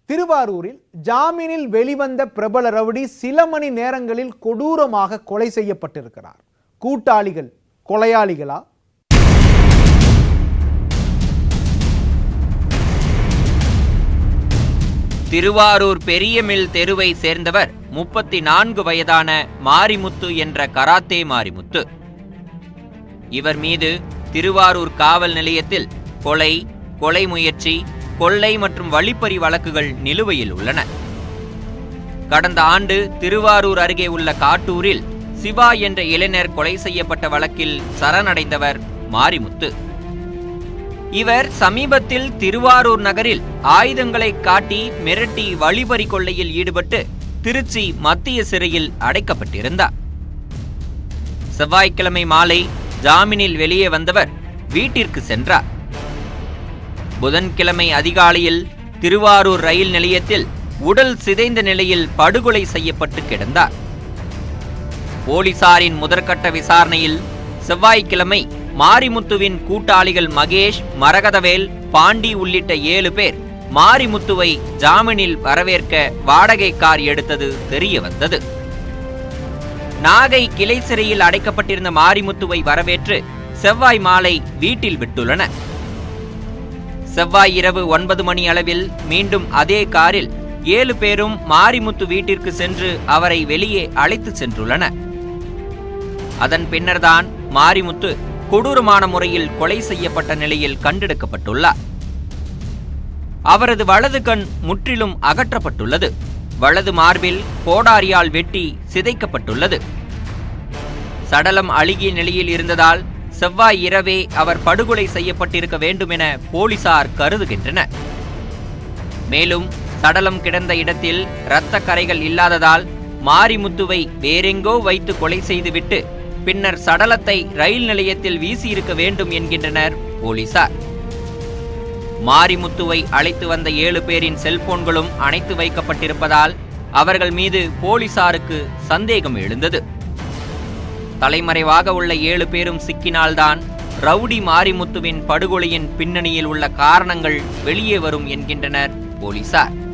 திருவாரூரில் ஜாமீனில் வெளிவந்த பிரபல ரவுடி சில மணி நேரங்களில் கொடூரமாக கொலை செய்யப்பட்டிருக்கிறார் கூட்டாளிகள் கொலையாளிகளா திருவாரூர் பெரியமில் தெருவை சேர்ந்தவர் முப்பத்தி நான்கு வயதான மாரிமுத்து என்ற கராத்தே மாரிமுத்து இவர் மீது திருவாரூர் காவல் நிலையத்தில் கொலை கொலை முயற்சி கொள்ளை மற்றும் வழிப்பறி வழக்குகள் நிலுவையில் உள்ளன கடந்த ஆண்டு திருவாரூர் அருகே உள்ள காட்டூரில் சிவா என்ற இளைஞர் கொலை செய்யப்பட்ட வழக்கில் சரணடைந்தவர் மாரிமுத்து இவர் சமீபத்தில் திருவாரூர் நகரில் ஆயுதங்களை காட்டி மிரட்டி வழிபறி கொள்ளையில் ஈடுபட்டு திருச்சி மத்திய சிறையில் அடைக்கப்பட்டிருந்தார் செவ்வாய்க்கிழமை மாலை ஜாமீனில் வெளியே வந்தவர் வீட்டிற்கு சென்றார் புதன்கிழமை அதிகாலையில் திருவாரூர் ரயில் நிலையத்தில் உடல் சிதைந்த நிலையில் படுகொலை செய்யப்பட்டு கிடந்தார் போலீசாரின் முதற்கட்ட விசாரணையில் செவ்வாய்க்கிழமை மாரிமுத்துவின் கூட்டாளிகள் மகேஷ் மரகதவேல் பாண்டி உள்ளிட்ட ஏழு பேர் மாரிமுத்துவை ஜாமீனில் வரவேற்க வாடகை கார் எடுத்தது தெரிய வந்தது நாகை கிளை சிறையில் அடைக்கப்பட்டிருந்த மாரிமுத்துவை வரவேற்று செவ்வாய் மாலை வீட்டில் விட்டுள்ளன செவ்வாய் இரவு ஒன்பது மணி அளவில் மீண்டும் அதே காரில் ஏழு பேரும் மாரிமுத்து வீட்டிற்கு சென்று அவரை வெளியே அழைத்துச் சென்றுள்ளனர் அதன் பின்னர்தான் மாரிமுத்து கொடூரமான முறையில் கொலை செய்யப்பட்ட நிலையில் கண்டெடுக்கப்பட்டுள்ளார் அவரது வலது கண் முற்றிலும் அகற்றப்பட்டுள்ளது வலது மார்பில் கோடாரியால் வெட்டி சிதைக்கப்பட்டுள்ளது சடலம் அழுகிய நிலையில் இருந்ததால் செவ்வாய் இரவே அவர் படுகொலை செய்யப்பட்டிருக்க வேண்டும் என போலீசார் கருதுகின்றனர் மேலும் சடலம் கிடந்த இடத்தில் இரத்த கரைகள் இல்லாததால் மாரிமுத்துவை வேறெங்கோ வைத்து கொலை செய்துவிட்டு பின்னர் சடலத்தை ரயில் நிலையத்தில் வீசியிருக்க வேண்டும் என்கின்றனர் போலீசார் மாரிமுத்துவை அழைத்து வந்த ஏழு பேரின் செல்போன்களும் அணைத்து வைக்கப்பட்டிருப்பதால் அவர்கள் மீது போலீசாருக்கு சந்தேகம் எழுந்தது தலைமறைவாக உள்ள ஏழு பேரும் சிக்கினால்தான் ரவுடி மாரிமுத்துவின் படுகொலையின் பின்னணியில் உள்ள காரணங்கள் வெளியே வரும் என்கின்றனர் போலீசார்